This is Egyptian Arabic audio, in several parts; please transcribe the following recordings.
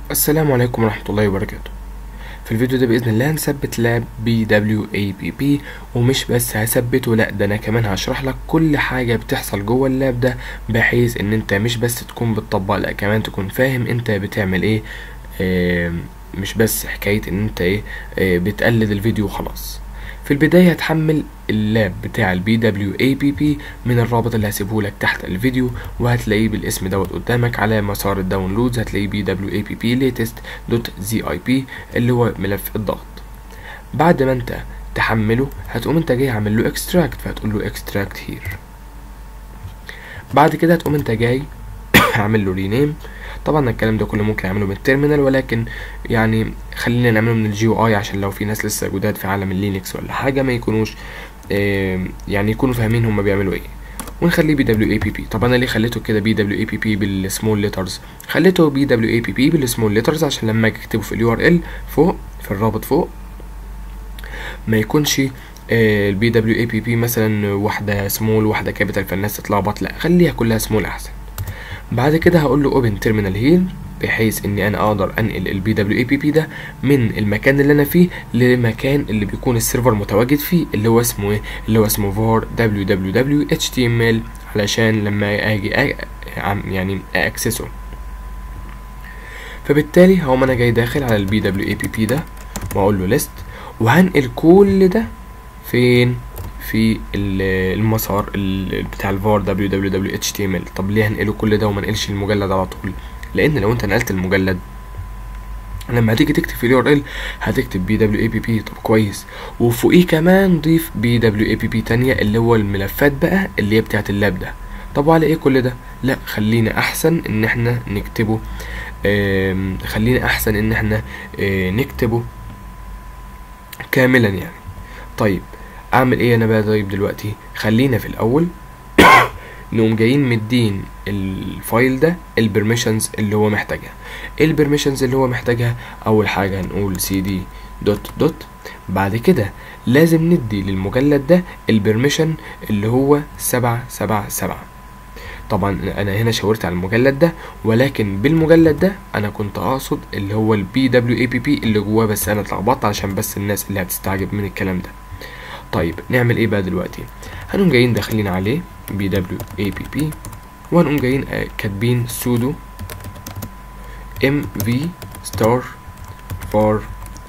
السلام عليكم ورحمة الله وبركاته في الفيديو ده بإذن الله هنثبت لاب بي دبليو اي بي بي ومش بس هثبته لا ده انا كمان هشرح لك كل حاجة بتحصل جوه اللاب ده بحيث ان انت مش بس تكون بتطبق لا كمان تكون فاهم انت بتعمل ايه آه مش بس حكاية ان انت ايه آه بتقلد الفيديو وخلاص في البداية هتحمل اللاب بتاع البي دبليو اي بي بي من الرابط اللي هسيبه لك تحت الفيديو وهتلاقيه بالاسم دوت قدامك على مسار الداونلودز هتلاقيه بي دبليو اي بي بي ليتست دوت زي اي بي اللي هو ملف الضغط بعد ما انت تحمله هتقوم انت جاي عامل له اكستراكت فهتقول له اكستراكت هير بعد كده هتقوم انت جاي عامل له رينيم طبعا الكلام ده كله ممكن اعمله من التيرمينال ولكن يعني خلينا نعمله من الجي او اي عشان لو في ناس لسه جداد في عالم اللينكس ولا حاجه ما يكونوش آه يعني يكونوا فاهمين هما بيعملوا ايه ونخليه بي دبليو اي بي بي طب انا ليه خليته كده بي دبليو اي بي بي بالسمول ليترز خليته بي دبليو اي بي بي بالسمول ليترز عشان لما اجي اكتبه في اليو ار ال فوق في الرابط فوق ما يكونش البي دبليو اي بي بي مثلا واحده سمول واحده كابيتال فالناس تتلخبط لا خليها كلها سمول احسن بعد كده هقول له اوبن تيرمينال هير بحيث اني انا اقدر انقل البي دبليو اي بي بي ده من المكان اللي انا فيه لمكان اللي بيكون السيرفر متواجد فيه اللي هو اسمه ايه اللي هو اسمه var www html علشان لما اجي يعني اكسسه فبالتالي هقوم انا جاي داخل على البي دبليو اي بي بي ده واقول له ليست وهنقل كل ده فين في المسار بتاع الفار www html طب ليه هنقله كل ده وما نقلش المجلد على طول لان لو انت نقلت المجلد لما هتيجي تكتب في اليو ار ال هتكتب بي دبليو اي بي بي طب كويس وفوقيه كمان ضيف بي دبليو اي بي بي تانية اللي هو الملفات بقى اللي هي بتاعت اللاب ده طب وعلى ايه كل ده لا خلينا احسن ان احنا نكتبه خلينا احسن ان احنا نكتبه كاملا يعني طيب اعمل ايه انا بقى طيب دلوقتي خلينا في الاول نقوم جايين مدين الفايل ده البرميشنز اللي هو محتاجها ايه البرميشنز اللي هو محتاجها اول حاجه هنقول سي دي دوت دوت بعد كده لازم ندي للمجلد ده البرميشن اللي هو سبعة سبعة سبعة طبعا انا هنا شاورت على المجلد ده ولكن بالمجلد ده انا كنت اقصد اللي هو البي دبليو اي بي بي اللي جواه بس انا اتلخبطت عشان بس الناس اللي هتستعجب من الكلام ده طيب نعمل ايه بقى دلوقتي هنقوم جايين داخلين عليه بي دبليو اي بي بي وهنقوم جايين كاتبين سودو ام في ستار فار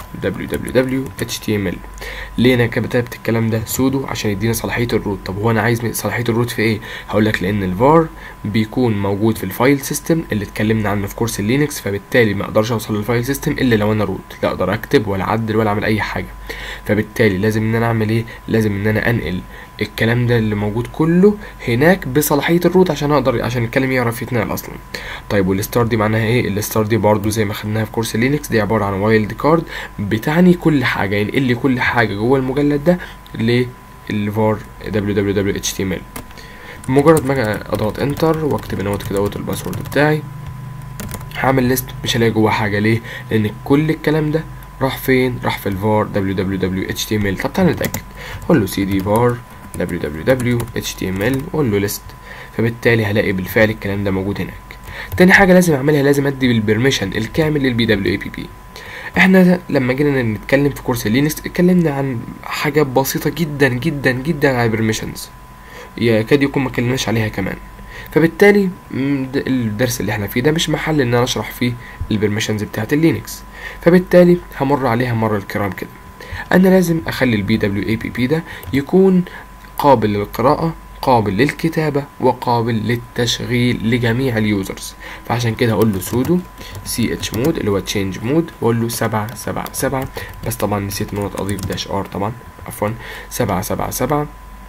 www html ليه انا كتبت الكلام ده سودو عشان يدينا صلاحيه الروت طب هو انا عايز صلاحيه الروت في ايه هقول لك لان الفار بيكون موجود في الفايل سيستم اللي اتكلمنا عنه في كورس اللينكس فبالتالي ما اقدرش اوصل للفايل سيستم الا لو انا روت لا اقدر اكتب ولا اعدل ولا اعمل اي حاجه فبالتالي لازم ان انا اعمل ايه لازم ان انا انقل الكلام ده اللي موجود كله هناك بصلاحيه الروت عشان اقدر عشان الكلام يعرف يتنقل اصلا طيب والستار دي معناها ايه الستار دي برضو زي ما خدناها في كورس لينكس دي عباره عن وايلد كارد بتعني كل حاجه ينقل لي كل حاجه جوه المجلد ده للفار www html بمجرد ما اضغط انتر واكتب انا كده اهوت الباسورد بتاعي هعمل ليست مش هلاقي جوه حاجه ليه لان كل الكلام ده راح فين راح في الفار www html طب تعالى نتاكد اقول له cd var www html واقول له list فبالتالي هلاقي بالفعل الكلام ده موجود هناك تاني حاجه لازم اعملها لازم ادي بالبرميشن الكامل للبي دبليو اي بي بي احنا لما جينا نتكلم في كورس لينكس اتكلمنا عن حاجات بسيطه جدا جدا جدا على البرميشنز يكاد يكون ما اتكلمناش عليها كمان فبالتالي الدرس اللي احنا فيه ده مش محل ان انا اشرح فيه البرميشنز بتاعت اللينكس فبالتالي همر عليها مرة الكرام كده انا لازم اخلي البي دبليو اي بي بي ده يكون قابل للقراءة قابل للكتابة وقابل للتشغيل لجميع اليوزرز فعشان كده هقول له سودو سي اتش مود اللي هو تشينج مود واقول له سبعة سبعة سبعة بس طبعا نسيت ان انا اضيف داش ار طبعا عفوا سبعة سبعة سبعة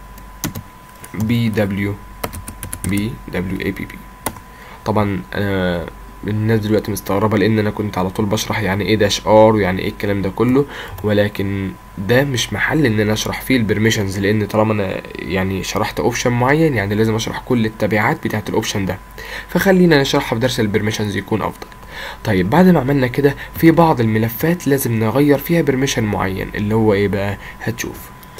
بي دبليو بي دبليو اي بي بي طبعا انا الناس دلوقتي مستغربه لان انا كنت على طول بشرح يعني ايه داش ار ويعني ايه الكلام ده كله ولكن ده مش محل ان انا اشرح فيه البرميشنز لان طالما انا يعني شرحت اوبشن معين يعني لازم اشرح كل التبعات بتاعه الاوبشن ده فخلينا نشرحها في درس البرميشنز يكون افضل طيب بعد ما عملنا كده في بعض الملفات لازم نغير فيها برميشن معين اللي هو ايه بقى هتشوف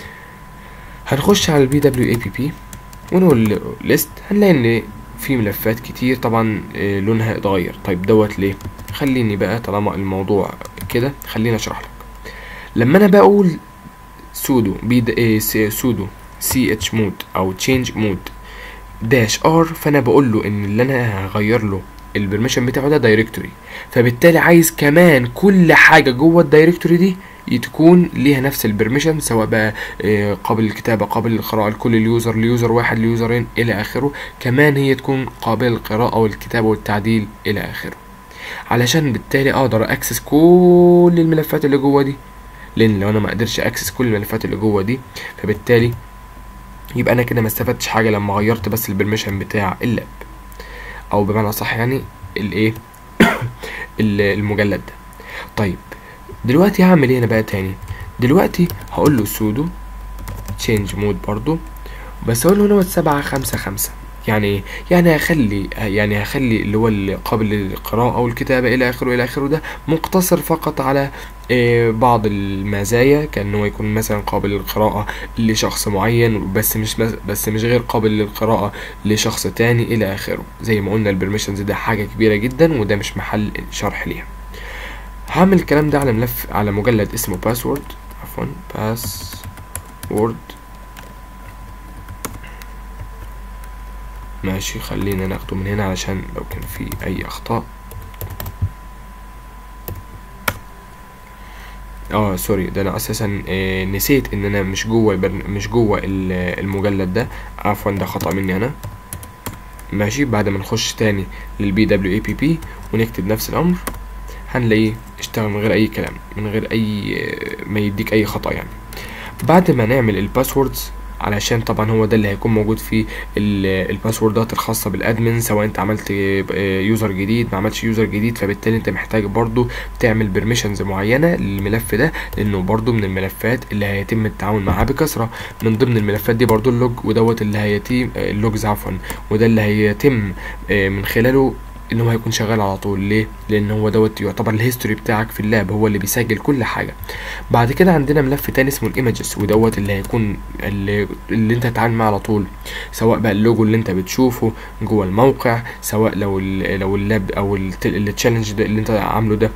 هنخش على البي دبليو اي بي بي ونقول ليست هنلاقي ان في ملفات كتير طبعا لونها اتغير طيب دوت ليه خليني بقى طالما الموضوع كده خليني اشرح لك لما انا بقول سودو بي إيه سودو سي اتش مود او تشينج مود داش ار فانا بقول له ان اللي انا هغير له البرميشن بتاعه ده دايركتوري فبالتالي عايز كمان كل حاجه جوه الدايركتوري دي تكون ليها نفس البرميشن سواء بقى آه، قابل للكتابه قابل للقراءه لكل اليوزر ليوزر واحد ليوزرين الى اخره كمان هي تكون قابله للقراءه والكتابه والتعديل الى اخره علشان بالتالي اقدر اكسس كل الملفات اللي جوه دي لان لو انا ما قدرش اكسس كل الملفات اللي جوه دي فبالتالي يبقى انا كده ما استفدتش حاجه لما غيرت بس البرميشن بتاع اللاب او بمعنى صح يعني الايه ال- المجلد ده طيب دلوقتي هعمل ايه انا بقى تاني دلوقتي هقول له سودو تشينج مود برضو بس اقول له هنا سبعة خمسة خمسة يعني ايه يعني هخلي يعني هخلي اللي هو اللي قابل للقراءة او الكتابة الى اخره الى اخره ده مقتصر فقط على آه، بعض المزايا كان هو يكون مثلا قابل للقراءة لشخص معين بس مش بس مش غير قابل للقراءة لشخص تاني الى اخره زي ما قلنا البرميشنز ده حاجة كبيرة جدا وده مش محل شرح ليها هعمل الكلام ده على ملف على مجلد اسمه باسورد عفوا باسورد ماشي خلينا ناخده من هنا علشان لو كان في اي اخطاء اه سوري ده انا اساسا آه نسيت ان انا مش جوه البرن... مش جوه ال- المجلد ده عفوا ده خطأ مني انا ماشي بعد ما نخش تاني للبي دبليو اي بي بي ونكتب نفس الامر هنلاقيه اشتغل من غير اي كلام من غير اي آه، ما يديك اي خطأ يعني بعد ما نعمل الباسوردز علشان طبعا هو ده اللي هيكون موجود في ال- الباسوردات الخاصة بالادمن سواء انت عملت يوزر جديد ما عملتش يوزر جديد فبالتالي انت محتاج برضو تعمل بيرميشنز معينة للملف ده لانه برضو من الملفات اللي هيتم التعامل معاها بكثرة من ضمن الملفات دي برضو اللوج ودوت اللي هيتم اللوجز عفوا وده اللي هيتم آه، من خلاله ان هو هيكون شغال على طول ليه لان هو دوت يعتبر الهيستوري بتاعك في اللاب هو اللي بيسجل كل حاجه بعد كده عندنا ملف تاني اسمه الايمجز ودوت اللي هيكون اللي, اللي انت هتتعامل معاه على طول سواء بقى اللوجو اللي انت بتشوفه جوه الموقع سواء لو ال لو اللاب او التشالنج ده اللي انت عامله ده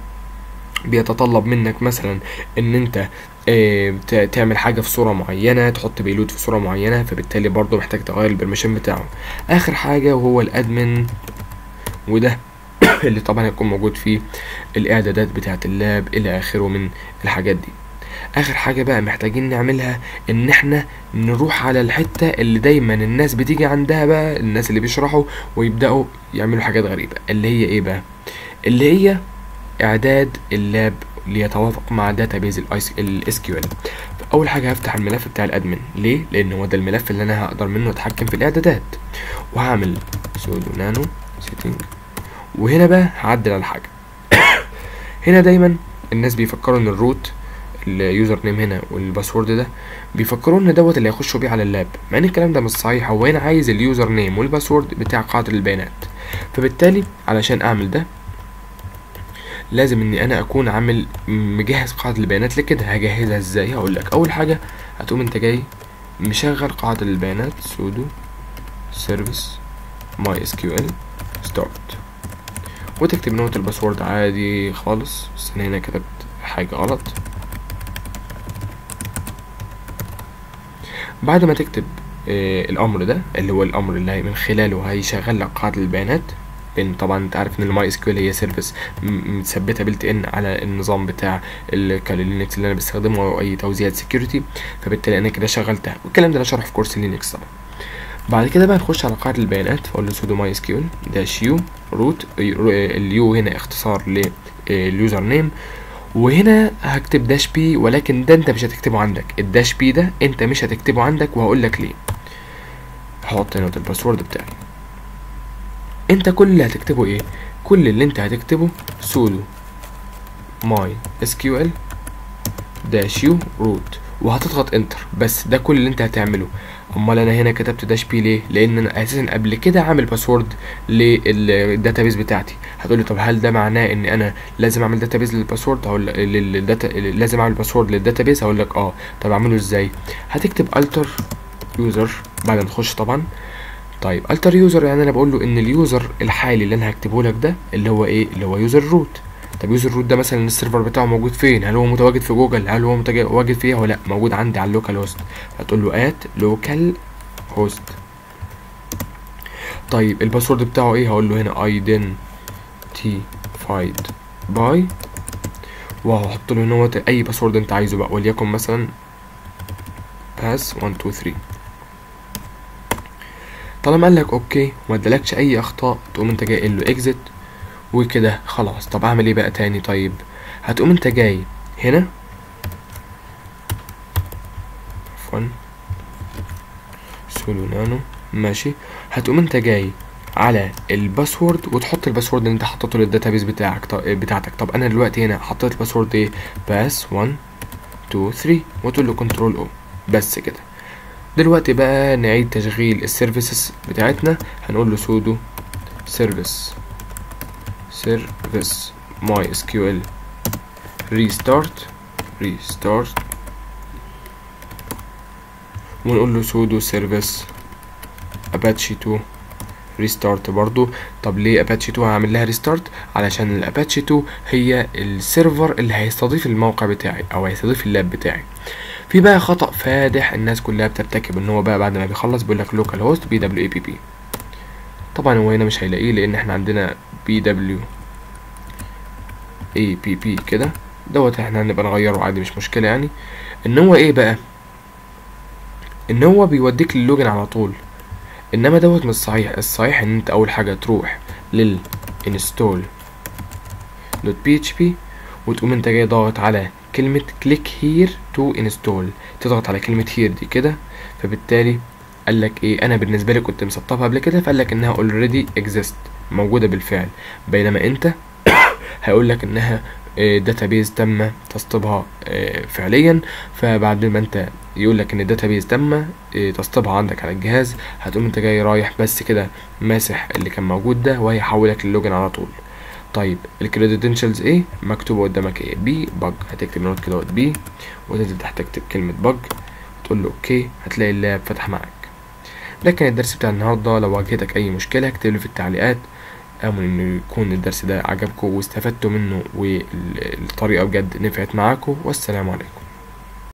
بيتطلب منك مثلا ان انت آه، ت- تعمل حاجه في صوره معينه تحط بيلود في صوره معينه فبالتالي برضه محتاج تغير البرميشن بتاعه اخر حاجه وهو الادمن وده اللي طبعا هيكون موجود فيه الاعدادات بتاعه اللاب الى اخره من الحاجات دي اخر حاجه بقى محتاجين نعملها ان احنا نروح على الحته اللي دايما الناس بتيجي عندها بقى الناس اللي بيشرحوا ويبداوا يعملوا حاجات غريبه اللي هي ايه بقى اللي هي اعداد اللاب ليتوافق مع داتابيز الاس كيو ال اول حاجه هفتح الملف بتاع الادمن ليه لان هو ده الملف اللي انا هقدر منه اتحكم في الاعدادات وهعمل سودو نانو سيتنج وهنا بقى هعدل على حاجه هنا دايما الناس بيفكروا ان الروت اليوزر نيم هنا والباسورد ده بيفكروا ان دوت اللي هيخشوا بيه على اللاب مع ان الكلام ده مش صحيح هو هنا عايز اليوزر نيم والباسورد بتاع قاعده البيانات فبالتالي علشان اعمل ده لازم اني انا اكون عامل مجهز قاعده البيانات لكده هجهزها ازاي هقول لك اول حاجه هتقوم انت جاي مشغل قاعده البيانات سودو سيرفيس ماي اس كيو ال ستارت وتكتب نوت الباسورد عادي خالص بس انا هنا كتبت حاجه غلط بعد ما تكتب آه الامر ده اللي هو الامر اللي هي من خلاله هيشغل لك قاعده البيانات لان طبعا انت عارف ان الماي اس كيو هي سيرفيس م- متثبته بلت ان على النظام بتاع الكالينكس اللي انا بستخدمه او اي توزيعات سكيورتي فبالتالي انا كده شغلتها والكلام ده انا شرحه في كورس لينكس طبعا بعد كده بقى نخش على قاعده البيانات فاقول له سودو ماي اس كيو داش يو روت اليو هنا اختصار لليوزر نيم وهنا هكتب داش بي ولكن ده انت مش هتكتبه عندك الداش بي ده انت مش هتكتبه عندك وهقول لك ليه هحط هنا الباسورد بتاعي انت كل اللي هتكتبه ايه كل اللي انت هتكتبه سودو ماي اس كيو ال داش يو روت وهتضغط انتر بس ده كل اللي انت هتعمله امال انا هنا كتبت داش بي ليه لان انا اساسا قبل كده عامل باسورد للداتابيز بتاعتي هتقولي طب هل ده معناه ان انا لازم اعمل داتابيز للباسورد هقول للداتا لازم اعمل باسورد للداتابيز هقول لك اه طب اعمله ازاي هتكتب التر يوزر بعد ما تخش طبعا طيب التر يوزر يعني انا بقول له ان اليوزر الحالي اللي انا هكتبه لك ده اللي هو ايه اللي هو يوزر روت طب يوزر روت ده مثلا السيرفر بتاعه موجود فين هل هو متواجد في جوجل هل هو متواجد فيها ولا لا موجود عندي على اللوكال هوست هتقول له ات لوكال هوست طيب الباسورد بتاعه ايه هقول له هنا identified by وهحط له هنا اي باسورد انت عايزه بقى وليكن مثلا pass 1 2 3 طالما قال لك اوكي وما ادالكش اي اخطاء تقوم انت جاي قايل له اكزit وكده خلاص طب اعمل ايه بقى تاني طيب هتقوم انت جاي هنا عفوا سولو نانو ماشي هتقوم انت جاي على الباسورد وتحط الباسورد اللي انت حطيته للداتابيس بتاعك طب بتاعتك طب انا دلوقتي هنا حطيت الباسورد ايه باس 1 2 3 وتقول له كنترول او بس كده دلوقتي بقى نعيد تشغيل السيرفيسز بتاعتنا هنقول له سودو سيرفيس سيرفيس ماي اس كيو ال ريستارت ريستارت ونقول له سودو سيرفيس اباتشي 2 ريستارت برضو طب ليه اباتشي 2 هعمل لها ريستارت علشان الاباتشي 2 هي السيرفر اللي هيستضيف الموقع بتاعي او هيستضيف اللاب بتاعي في بقى خطأ فادح الناس كلها بترتكب ان هو بقى بعد ما بيخلص بيقول لك لوكال هوست بي دبليو اي بي بي طبعا هو هنا مش هيلاقيه لان احنا عندنا بي دبليو اي بي بي كده دوت احنا هنبقى نغيره عادي مش مشكلة يعني ان هو ايه بقى ان هو بيوديك للوجن على طول انما دوت مش صحيح الصحيح ان انت اول حاجة تروح لل install دوت بي اتش بي وتقوم انت جاي ضاغط على كلمة click here to install تضغط على كلمة here دي كده فبالتالي قال لك ايه انا بالنسبة لي كنت مسطبها قبل كده فقال لك انها already exist موجودة بالفعل بينما انت هيقول لك انها داتابيز تم تسطيبها فعليا فبعد ما انت يقول لك ان الداتابيز تم تسطيبها عندك على الجهاز هتقوم انت جاي رايح بس كده ماسح اللي كان موجود ده وهيحولك للوجن على طول طيب الكريدنشالز ايه مكتوبه قدامك ايه بي بج هتكتب نوت كده بي وتنزل تحت تكتب كلمه بج تقول له اوكي هتلاقي اللاب فتح معاك ده كان الدرس بتاع النهارده لو واجهتك اي مشكله اكتب لي في التعليقات امل انه يكون الدرس ده عجبكم واستفدتوا منه والطريقه بجد نفعت معاكم والسلام عليكم